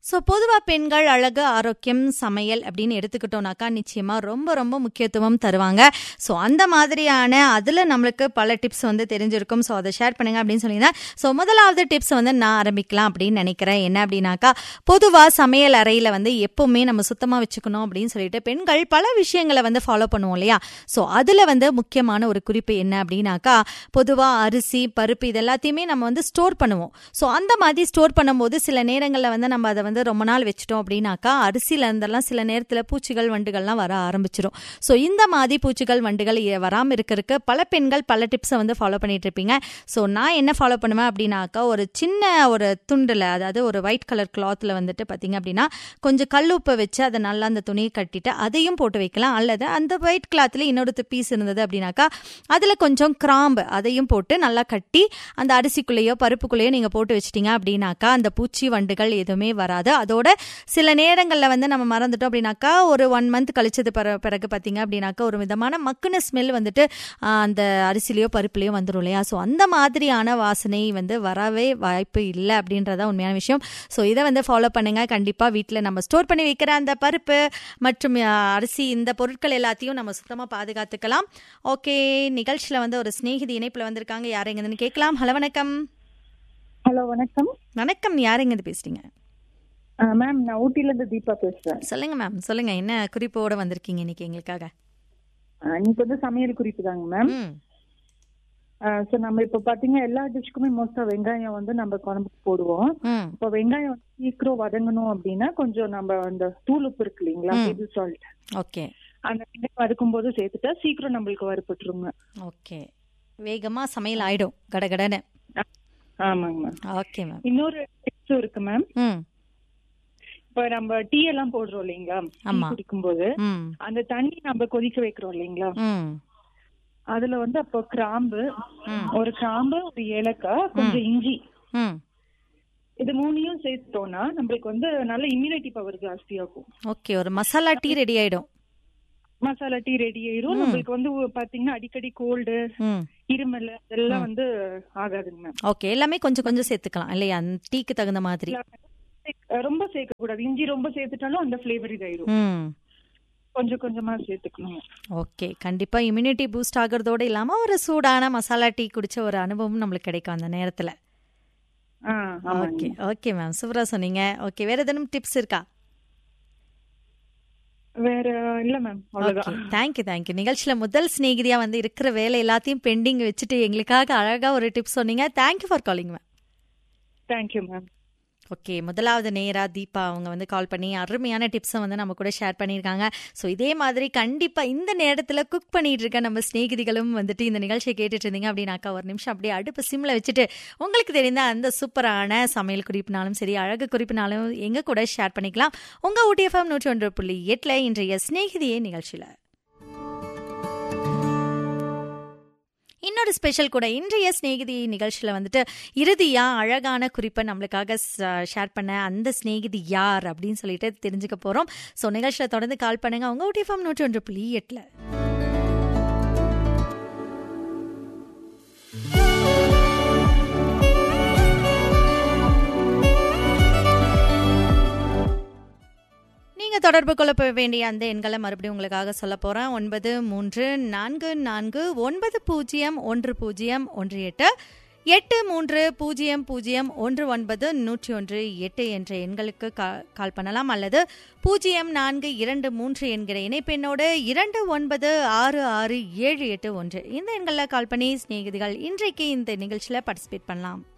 So பொதுவாக பெண்கள் அழகு ஆரோக்கியம் சமையல் அப்படின்னு எடுத்துக்கிட்டோம்னாக்கா நிச்சயமாக ரொம்ப ரொம்ப முக்கியத்துவம் தருவாங்க ஸோ அந்த மாதிரியான அதில் நம்மளுக்கு பல டிப்ஸ் வந்து தெரிஞ்சிருக்கும் ஸோ அதை ஷேர் பண்ணுங்க அப்படின்னு சொல்லியிருந்தேன் ஸோ முதலாவது டிப்ஸ் வந்து நான் ஆரம்பிக்கலாம் அப்படின்னு நினைக்கிறேன் என்ன அப்படின்னாக்கா பொதுவாக சமையல் அறையில் வந்து எப்போவுமே நம்ம சுத்தமாக வச்சுக்கணும் அப்படின்னு சொல்லிட்டு பெண்கள் பல விஷயங்களை வந்து ஃபாலோ பண்ணுவோம் இல்லையா ஸோ அதில் வந்து முக்கியமான ஒரு குறிப்பு என்ன அப்படின்னாக்கா பொதுவாக அரிசி பருப்பு இது எல்லாத்தையுமே நம்ம வந்து ஸ்டோர் பண்ணுவோம் ஸோ அந்த மாதிரி ஸ்டோர் பண்ணும்போது சில நேரங்களில் வந்து நம்ம அதை வந்து ரொம்ப நாள் வச்சிட்டோம் அப்படின்னாக்கா அரிசியில இருந்தெல்லாம் சில நேரத்தில் பூச்சிகள் வண்டுகள்லாம் வர ஆரம்பிச்சிடும் ஸோ இந்த மாதிரி பூச்சிகள் வண்டுகள் இ- வராம இருக்கிறதுக்கு பல பெண்கள் பல டிப்ஸை வந்து ஃபாலோ பண்ணிட்டு இருப்பீங்க ஸோ நான் என்ன ஃபாலோ பண்ணுவேன் அப்படின்னாக்கா ஒரு சின்ன ஒரு துண்டில் அதாவது ஒரு ஒயிட் கலர் கிளாத்தில் வந்துட்டு பார்த்தீங்க அப்படின்னா கொஞ்சம் கல்லுப்பை வச்சு அதை நல்லா அந்த துணியை கட்டிட்டு அதையும் போட்டு வைக்கலாம் அல்லது அந்த ஒயிட் கிளாத்தில் இன்னொரு பீஸ் இருந்தது அப்படின்னாக்கா அதில் கொஞ்சம் கிராம்பு அதையும் போட்டு நல்லா கட்டி அந்த அரிசிக்குள்ளேயோ பருப்புக்குள்ளேயோ நீங்கள் போட்டு வச்சிட்டீங்க அப்படின்னாக்கா அந்த பூச்சி வண்டுகள் எதுவுமே வராது அதோட சில நேரங்களில் வந்து நம்ம மறந்துட்டோம் அப்படின்னாக்கா ஒரு ஒன் மந்த் கழிச்சது பிற பிறகு பார்த்தீங்க அப்படின்னாக்கா ஒரு விதமான மக்குன ஸ்மெல் வந்துட்டு ஆ, அந்த அரிசிலையோ பருப்புலையோ வந்துடும் இல்லையா ஸோ அந்த மாதிரியான வாசனை வந்து வரவே வாய்ப்பு இல்லை அப்படின்றதா உண்மையான விஷயம் ஸோ இதை வந்து ஃபாலோ பண்ணுங்க கண்டிப்பாக வீட்டில் நம்ம ஸ்டோர் பண்ணி வைக்கிற அந்த பருப்பு மற்றும் ஆ, அரிசி இந்த பொருட்கள் எல்லாத்தையும் நம்ம சுத்தமாக பாதுகாத்துக்கலாம் ஓகே நிகழ்ச்சியில் வந்து ஒரு சிநேகிதி இணைப்பில் வந்திருக்காங்க யார் எங்கன்னு கேட்கலாம் ஹலோ வணக்கம் ஹலோ வணக்கம் வணக்கம் யார் எங்கேருந்து பேசுறீங்க மேம் நான் ஊட்டில இருந்து தீபா பேசுறேன் சொல்லுங்க மேம் சொல்லுங்க என்ன குறிப்போட வந்திருக்கீங்க இன்னைக்கு எங்களுக்காக ஆ, இன்னைக்கு வந்து சமையல் குறிப்பு தாங்க மேம் ம் ஸோ நம்ம இப்போ பாத்தீங்க எல்லா டிஷ்க்குமே மோஸ்டா வெங்காயம் வந்து நம்ம குழம்புக்கு போடுவோம் ம் இப்போ வெங்காயம் வந்து சீக்கிரம் வதங்கணும் அப்படின்னா கொஞ்சம் நம்ம அந்த தூள் உப்பு இருக்கு இல்லைங்களா ம். டேபிள் சால்ட் ஓகே அந்த வெங்காயம் வதக்கும் போது சேர்த்துட்டா சீக்கிரம் நம்மளுக்கு வறுபட்டுருங்க ஓகே வேகமா சமையல் ஆயிடும் கடகடன்னு ஆமாங்க மேம் ஓகே மேம் இன்னொரு டிப்ஸும் இருக்கு மேம் ம் இப்போ நம்ம டீ எல்லாம் போடுறோம் இல்லைங்களா டீ ஆமா. குடிக்கும்போது ம் அந்த தண்ணி நம்ம கொதிக்க வைக்கிறோம் இல்லைங்களா ம் அதுல வந்து அப்போ கிராம்பு ம் ஒரு கிராம்பு ஒரு ஏலக்காய் கொஞ்சம் இஞ்சி ம் இது மூணையும் சேர்த்தோம்னா நம்மளுக்கு வந்து நல்ல இம்யூனிட்டி பவர் ஜாஸ்தியாகும் ஓகே ஒரு மசாலா டீ ரெடி ஆயிடும் மசாலா டீ ரெடி ஆயிரும் நம்மளுக்கு வந்து பாத்தீங்கன்னா அடிக்கடி கோல்டு ம் இருமல் அதெல்லாம் வந்து ஆகாதுங்க மேம் ஓகே எல்லாமே கொஞ்சம் கொஞ்சம் சேர்த்துக்கலாம் இல்லையா அந்த டீக்கு தகுந்த மாதிரி ரொம்ப சேர்க்க கூடாது இஞ்சி ரொம்ப சேர்த்துட்டாலும் அந்த ஃபிளேவர் இதாயிரும் ம் கொஞ்சம் கொஞ்சமா சேர்த்துக்கணும் ஓகே கண்டிப்பா இம்யூனிட்டி பூஸ்ட் ஆகுறதோட இல்லாம ஒரு சூடான மசாலா டீ குடிச்ச ஒரு அனுபவம் நம்மளுக்கு கிடைக்கும் அந்த நேரத்துல ஆ ஆமாங்க ஓகே ஓகே மேம் சூப்பரா சொன்னீங்க ஓகே வேற எதுவும் டிப்ஸ் இருக்கா வேற இல்ல மேம் அவ்வளவுதான் தேங்க்யூ தேங்க்யூ நிகழ்ச்சியில முதல் சிநேகிதியா வந்து இருக்கிற வேலை எல்லாத்தையும் பெண்டிங் வச்சுட்டு எங்களுக்காக அழகா ஒரு டிப்ஸ் சொன்னீங்க thank you for calling ma'am thank you ma'am okay முதலாவது நேரா தீபா அவங்க வந்து கால் பண்ணி அருமையான டிப்ஸை வந்து நம்ம கூட ஷேர் பண்ணியிருக்காங்க ஸோ இதே மாதிரி கண்டிப்பாக இந்த நேரத்தில் குக் பண்ணிட்டு இருக்க நம்ம சிநேகிதிகளும் வந்துட்டு இந்த நிகழ்ச்சியை கேட்டுட்டு இருந்தீங்க அப்படின்னாக்கா ஒரு நிமிஷம் அப்படியே அடுப்பு சிம்மில் வச்சுட்டு உங்களுக்கு தெரிந்த அந்த சூப்பரான சமையல் குறிப்புனாலும் சரி அழகு குறிப்புனாலும் எங்க கூட ஷேர் பண்ணிக்கலாம் உங்கள் ஊட்டிஎஃப்எம் நூற்றி ஒன்று புள்ளி எட்டில் இன்றைய சிநேகிதியே நிகழ்ச்சியில் இன்னொரு ஸ்பெஷல் கூட இன்றைய சிநேகிதி நிகழ்ச்சியில் வந்துட்டு இறுதியா அழகான குறிப்பை நம்மளுக்காக ஷேர் பண்ண அந்த சிநேகிதி யார் அப்படின்னு சொல்லிட்டு தெரிஞ்சுக்க போறோம் ஸோ நிகழ்ச்சியில் தொடர்ந்து கால் பண்ணுங்க உங்க ஊட்டிஎஃப்எம் நூற்றி ஒன்று புள்ளி எட்டில் நீங்க தொடர்பு கொள்ள போக வேண்டிய அந்த எண்களை மறுபடியும் உங்களுக்காக சொல்ல போறேன் ஒன்பது மூன்று நான்கு நான்கு ஒன்பது பூஜ்ஜியம் ஒன்று பூஜ்ஜியம் ஒன்று எட்டு எட்டு மூன்று பூஜ்ஜியம் பூஜ்ஜியம் ஒன்று ஒன்பது நூற்றி ஒன்று எட்டு என்ற எண்களுக்கு கா- கால் பண்ணலாம் அல்லது பூஜ்ஜியம் நான்கு இரண்டு மூன்று என்கிற இணைப்பெண்ணோடு இரண்டு ஒன்பது ஆறு ஆறு ஏழு எட்டு ஒன்று இந்த எண்களில் கால் பண்ணி சிநேகிதிகள் இன்றைக்கு இந்த நிகழ்ச்சியில் பார்ட்டிசிபேட் பண்ணலாம்